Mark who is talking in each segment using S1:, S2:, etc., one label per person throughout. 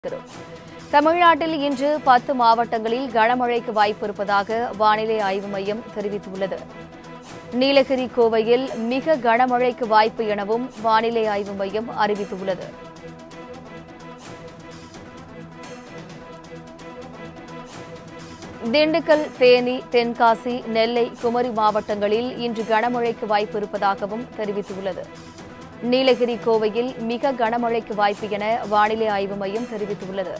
S1: இருக்கிறோம். தமிழ்நாட்டில் இன்று பத்து மாவட்டங்களில் கனமழைக்கு வாய்ப்பு இருப்பதாக வானிலை ஆய்வு மையம் தெரிவித்துள்ளது நீலகிரி கோவையில் மிக கனமழைக்கு வாய்ப்பு எனவும் வானிலை ஆய்வு மையம் அறிவித்துள்ளது திண்டுக்கல் தேனி தென்காசி நெல்லை குமரி மாவட்டங்களில் இன்று கனமழைக்கு வாய்ப்பு இருப்பதாகவும் தெரிவித்துள்ளது நீலகிரி கோவையில் மிக கனமழைக்கு வாய்ப்பு என வானிலை ஆய்வு மையம் தெரிவித்துள்ளது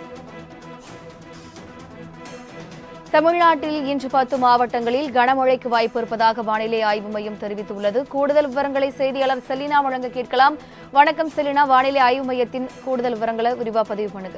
S1: தமிழ்நாட்டில் இன்று பத்து மாவட்டங்களில் கனமழைக்கு வாய்ப்பு இருப்பதாக வானிலை ஆய்வு மையம் தெரிவித்துள்ளது கூடுதல் விவரங்களை செய்தியாளர் செலினா வழங்க கேட்கலாம் வணக்கம் செலினா வானிலை ஆய்வு மையத்தின் கூடுதல் விவரங்களை விரிவா பதிவு பண்ணுங்க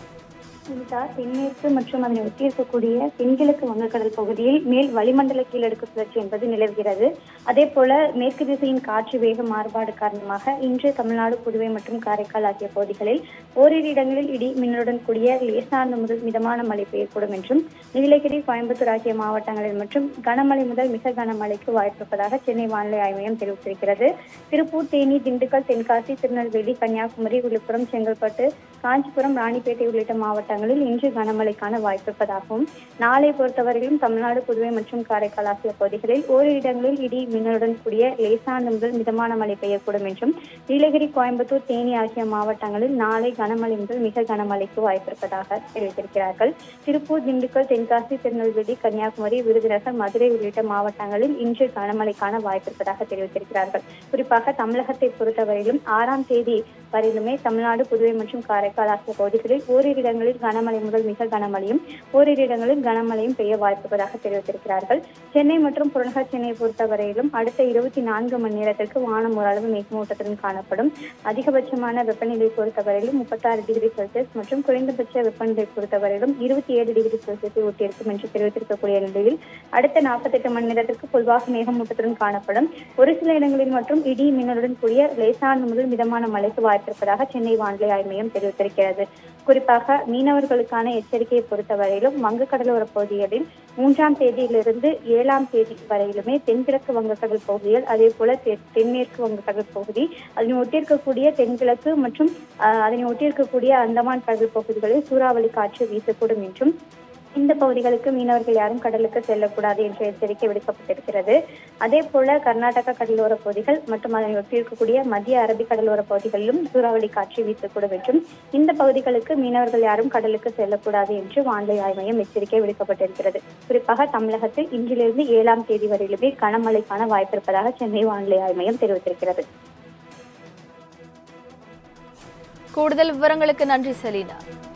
S2: சுனிதா தென்மேற்கு மற்றும் அதனை ஒட்டி இருக்கக்கூடிய தென்கிழக்கு வங்கக்கடல் பகுதியில் மேல் வளிமண்டல கீழடுக்கு சுழற்சி என்பது நிலவுகிறது அதே போல மேற்கு திசையின் காற்று வேக மாறுபாடு காரணமாக இன்று தமிழ்நாடு புதுவை மற்றும் காரைக்கால் ஆகிய பகுதிகளில் ஓரிரு இடங்களில் இடி மின்னலுடன் கூடிய லேசான முதல் மிதமான மழை பெய்யக்கூடும் என்றும் நீலகிரி கோயம்புத்தூர் ஆகிய மாவட்டங்களில் மற்றும் கனமழை முதல் மிக கனமழைக்கு வாய்ப்பிருப்பதாக சென்னை வானிலை ஆய்வு மையம் தெரிவித்திருக்கிறது திருப்பூர் தேனி திண்டுக்கல் தென்காசி திருநெல்வேலி கன்னியாகுமரி விழுப்புரம் செங்கல்பட்டு காஞ்சிபுரம் ராணிப்பேட்டை உள்ளிட்ட மாவட்டங்களில் இன்று கனமழைக்கான வாய்ப்பிருப்பதாகவும் நாளை பொறுத்தவரையிலும் தமிழ்நாடு புதுவை மற்றும் காரைக்கால் ஆகிய பகுதிகளில் ஓரிரு இடங்களில் இடி மின்னலுடன் கூடிய லேசான முதல் மிதமான மழை பெய்யக்கூடும் என்றும் நீலகிரி கோயம்புத்தூர் தேனி ஆகிய மாவட்டங்களில் நாளை கனமழை முதல் மிக கனமழைக்கு வாய்ப்பிருப்பதாக தெரிவித்திருக்கிறார்கள் திருப்பூர் திண்டுக்கல் தென்காசி திருநெல்வேலி கன்னியாகுமரி விருதுநகர் மதுரை உள்ளிட்ட மாவட்டங்களில் இன்று கனமழைக்கான வாய்ப்பிருப்பதாக தெரிவித்திருக்கிறார்கள் குறிப்பாக தமிழகத்தை பொறுத்தவரையிலும் ஆறாம் தேதி வரையிலுமே தமிழ்நாடு புதுவை மற்றும் காரைக்கால் ஆகிய பகுதிகளில் ஓரிரு இடங்களில் கனமழை முதல் மிக கனமழையும் ஓரிரு இடங்களில் கனமழையும் பெய்ய வாய்ப்புள்ளதாக தெரிவித்திருக்கிறார்கள் சென்னை மற்றும் புறநகர் சென்னையை பொறுத்தவரையிலும் அடுத்த இருபத்தி நான்கு மணி நேரத்திற்கு வானம் ஓரளவு மேகமூட்டத்துடன் காணப்படும் அதிகபட்சமான வெப்பநிலை பொறுத்தவரையிலும் முப்பத்தாறு டிகிரி செல்சியஸ் மற்றும் குறைந்தபட்ச வெப்பநிலை பொறுத்தவரையிலும் இருபத்தி ஏழு டிகிரி செல்சியஸை ஒட்டியிருக்கும் என்று தெரிவித்திருக்கக்கூடிய நிலையில் அடுத்த நாற்பத்தெட்டு மணி நேரத்திற்கு பொதுவாக மேகமூட்டத்துடன் காணப்படும் ஒரு சில இடங்களில் மற்றும் இடி மின்னலுடன் கூடிய லேசான முதல் மிதமான மழைக்கு வாய்ப்பிருப்பதாக சென்னை வானிலை ஆய்வு மையம் தெரிவித்திருக்கிறது குறிப்பாக மீனவர்களுக்கான எச்சரிக்கையை பொறுத்தவரையிலும் வங்கக்கடலோர பகுதிகளில் மூன்றாம் தேதியிலிருந்து ஏழாம் தேதி வரையிலுமே தென்கிழக்கு வங்கக்கடல் பகுதிகள் அதே போல தெ- தென்மேற்கு வங்கக்கடல் பகுதி அதனை ஒட்டியிருக்கக்கூடிய தென்கிழக்கு மற்றும் அஹ், அதனை ஒட்டியிருக்கக்கூடிய அந்தமான் கடல் பகுதிகளில் சூறாவளி காற்று வீசக்கூடும் என்றும் இந்த பகுதிகளுக்கு மீனவர்கள் யாரும் கடலுக்கு செல்லக்கூடாது என்ற எச்சரிக்கை விடுக்கப்பட்டிருக்கிறது அதே போல கர்நாடகா கடலோர பகுதிகள் மற்றும் அதனை ஒட்டியிருக்கக்கூடிய மத்திய அரபிக் கடலோர பகுதிகளிலும் சூறாவளி காற்று வீசக்கூடும் என்றும் இந்த பகுதிகளுக்கு மீனவர்கள் யாரும் கடலுக்கு செல்லக்கூடாது என்று வானிலை ஆய்வு மையம் எச்சரிக்கை விடுக்கப்பட்டிருக்கிறது குறிப்பாக தமிழகத்தில் இன்றிலிருந்து ஏழாம் தேதி வரையிலுமே கனமழைக்கான வாய்ப்பிருப்பதாக சென்னை வானிலை ஆய்வு மையம் தெரிவித்திருக்கிறது
S1: கூடுதல் விவரங்களுக்கு நன்றி செலினா